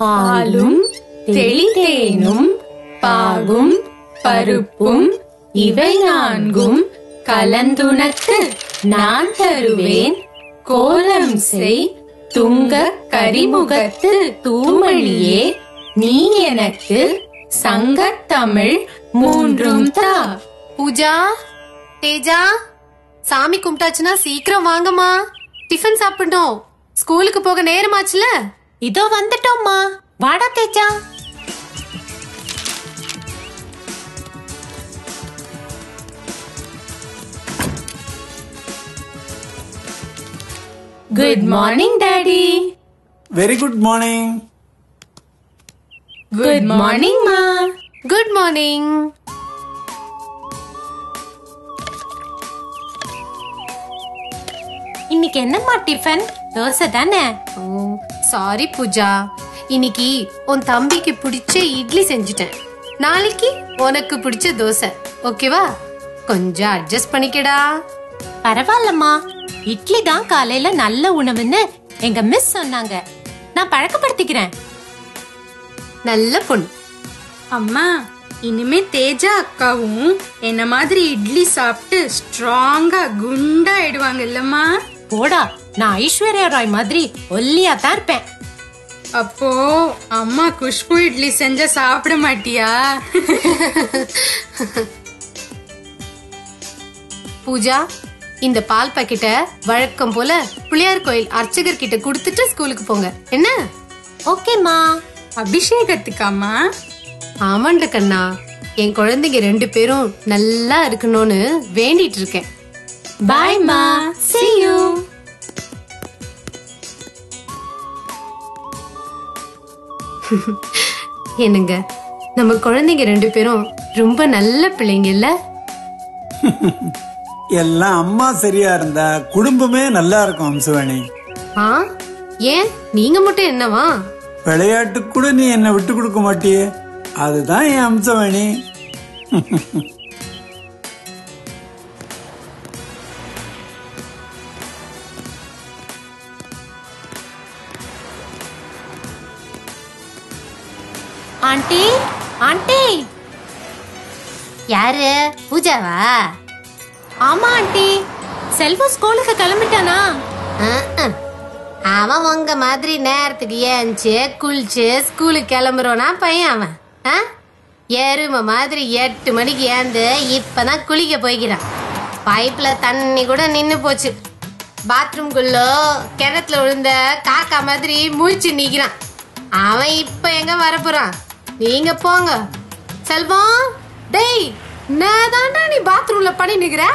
பாலும் தெளிதேனும் பாகும் பருப்பும் இவை நான்கும் கலந்துனக்கு நான் தருவேன் கோலம் செய் துங்க கரிமுகத்து தூமணியே நீ எனக்கு சங்கத்தமிழ் மூன்றும் தா பூஜா தேஜா சாமி கும்பிட்டாச்சுன்னா சீக்கிரம் வாங்கம்மா டிஃபன் சாப்பிடணும் ஸ்கூலுக்கு போக நேரமாச்சுல இதோ வந்துட்டோம்மா வாடா Teja good morning daddy very good morning good morning மா குட் மார்னிங் இன்னைக்கு என்னம்மா டிஃபன் தோசை தானே சாரி பூஜா இன்னைக்கு உன் தம்பிக்கு பிடிச்ச இட்லி செஞ்சுட்டேன் நாளைக்கு உனக்கு பிடிச்ச தோசை ஓகேவா கொஞ்சம் அட்ஜஸ்ட் பண்ணிக்கடா பரவாயில்லம்மா இட்லி தான் காலையில நல்ல உணவுன்னு எங்க மிஸ் சொன்னாங்க நான் பழக்கப்படுத்திக்கிறேன் நல்ல பொண்ணு அம்மா இனிமே தேஜா அக்காவும் என்ன மாதிரி இட்லி சாப்பிட்டு ஸ்ட்ராங்கா குண்டா ஆயிடுவாங்க இல்லம்மா போடா நான் ஐஸ்வர்யா ராய் மாதிரி ஒல்லியா தான் இருப்பேன் அப்போ அம்மா குஷ்பு இட்லி செஞ்ச சாப்பிட மாட்டியா பூஜா இந்த பால் பாக்கெட்ட வழக்கம் போல புளியார் கோயில் அர்ச்சகர் கிட்ட கொடுத்துட்டு ஸ்கூலுக்கு போங்க என்ன ஓகேம்மா அபிஷேகத்துக்காம்மா ஆமாண்ட கண்ணா என் குழந்தைங்க ரெண்டு பேரும் நல்லா இருக்கணும்னு வேண்டிட்டு இருக்கேன் பாய் மா see you என்னங்க நம்ம குழந்தைங்க ரெண்டு பேரும் ரொம்ப நல்ல பிள்ளைங்க இல்ல எல்லாம் அம்மா சரியா இருந்தா குடும்பமே நல்லா இருக்கும் அம்சவேணி ஆ ஏன் நீங்க மட்டும் என்னவா விளையாட்டுக்கு கூட நீ என்னை விட்டு கொடுக்க மாட்டியே அதுதான் என் அம்சவேணி ஆண்டி ஆண்டி யாரு பூஜாவா ஆமா ஆண்டி செல்வம் ஸ்கூலுக்கு கிளம்பிட்டானா அவன் உங்க மாதிரி நேரத்துக்கு ஏஞ்சி குளிச்சு ஸ்கூலுக்கு கிளம்புறோனா பையன் அவன் ஆ? எருமை மாதிரி எட்டு மணிக்கு ஏந்து இப்பதான் குளிக்க போய்க்கிறான் பைப்ல தண்ணி கூட நின்னு போச்சு பாத்ரூம்குள்ள கிணத்துல விழுந்த காக்கா மாதிரி முழிச்சு நிக்கிறான் அவன் இப்ப எங்க வரப்போறான் நீங்க போங்க செல்வம் டேய் நான் நீ பாத்ரூம்ல பண்ணி நிக்கிற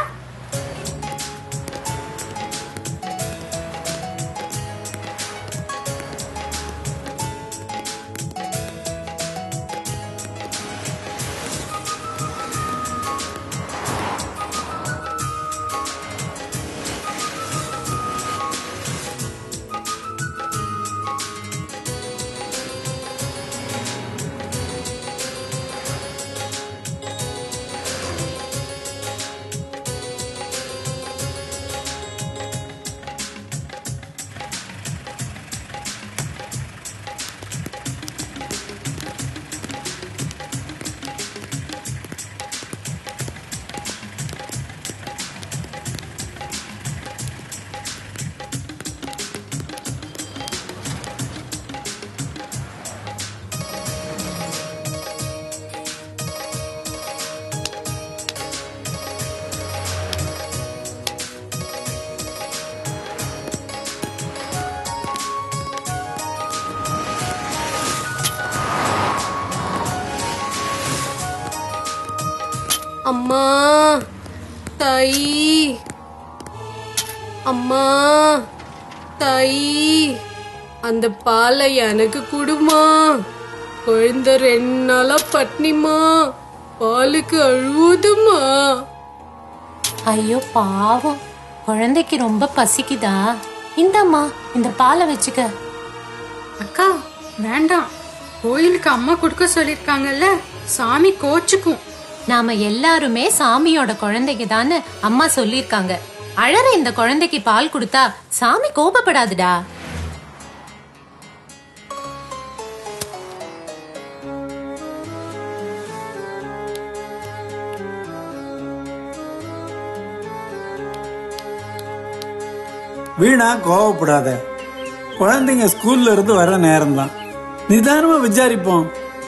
அம்மா தாயி அம்மா தாயி அந்த பாலை எனக்கு குடுமா குழந்தை ரெண்டு நாளா பட்னிமா பாலுக்கு அழுவுதுமா ஐயோ பாவம் குழந்தைக்கு ரொம்ப பசிக்குதா இந்தாம்மா இந்த பாலை வச்சுக்க அக்கா வேண்டாம் கோயிலுக்கு அம்மா கொடுக்க சொல்லிருக்காங்கல்ல சாமி கோச்சுக்கும் நாம எல்லாருமே சாமியோட குழந்தைங்க தானே அம்மா சொல்லிருக்காங்க அழற இந்த குழந்தைக்கு பால் கொடுத்தா சாமி கோபப்படாதுடா வீணா கோவப்படாத குழந்தைங்க ஸ்கூல்ல இருந்து வர நேரம்தான் நிதானமா விசாரிப்போம்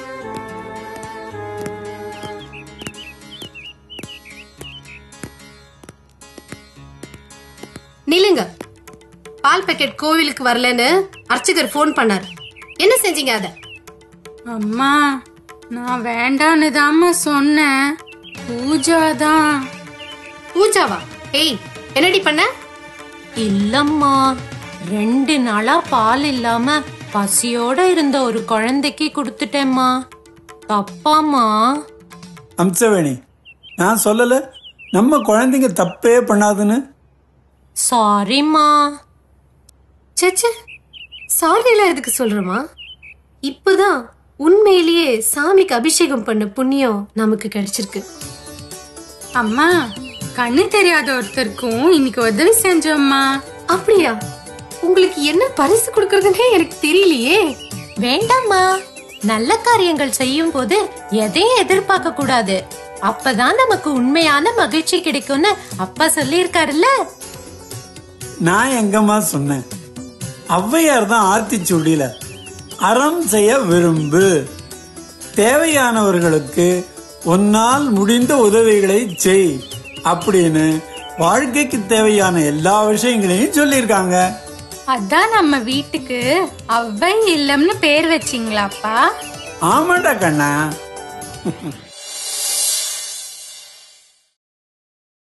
நில்லுங்க பால் பாக்கெட் கோவிலுக்கு வரலன்னு அர்ச்சகர் ஃபோன் பண்ணார் என்ன செஞ்சீங்க அத அம்மா நான் வேண்டான்னு தாம்மா சொன்னேன் பூஜா தான் பூஜாவா ஏய் என்னடி பண்ண இல்லம்மா ரெண்டு நாளா பால் இல்லாம பசியோட இருந்த ஒரு குழந்தைக்கு கொடுத்துட்டேம்மா தப்பாம்மா அம்சவேணி நான் சொல்லல நம்ம குழந்தைங்க தப்பே பண்ணாதுன்னு சாரிம்மா சேச்சே சாரிலாம் எதுக்கு சொல்றமா இப்பதான் உண்மையிலேயே சாமிக்கு அபிஷேகம் பண்ண புண்ணியம் நமக்கு கிடைச்சிருக்கு அம்மா கண்ணு தெரியாத ஒருத்தருக்கும் இன்னைக்கு உதவி செஞ்சோம்மா அப்படியா உங்களுக்கு என்ன பரிசு கொடுக்கறதுன்னே எனக்கு தெரியலையே வேண்டாம்மா நல்ல காரியங்கள் செய்யும் போது எதையும் எதிர்பார்க்க கூடாது அப்பதான் நமக்கு உண்மையான மகிழ்ச்சி கிடைக்கும்னு அப்பா சொல்லியிருக்காருல்ல நான் எங்கம்மா சொன்னேன் ஔவையார் தான் ஆர்த்தி சுடியில அறம் செய்ய விரும்பு தேவையானவர்களுக்கு உன்னால் முடிந்த உதவிகளை செய் அப்படின்னு வாழ்க்கைக்கு தேவையான எல்லா விஷயங்களையும் சொல்லியிருக்காங்க அதான் நம்ம வீட்டுக்கு அவ்வை இல்லம்னு பேர் வச்சிங்களாப்பா ஆமாடா கண்ணா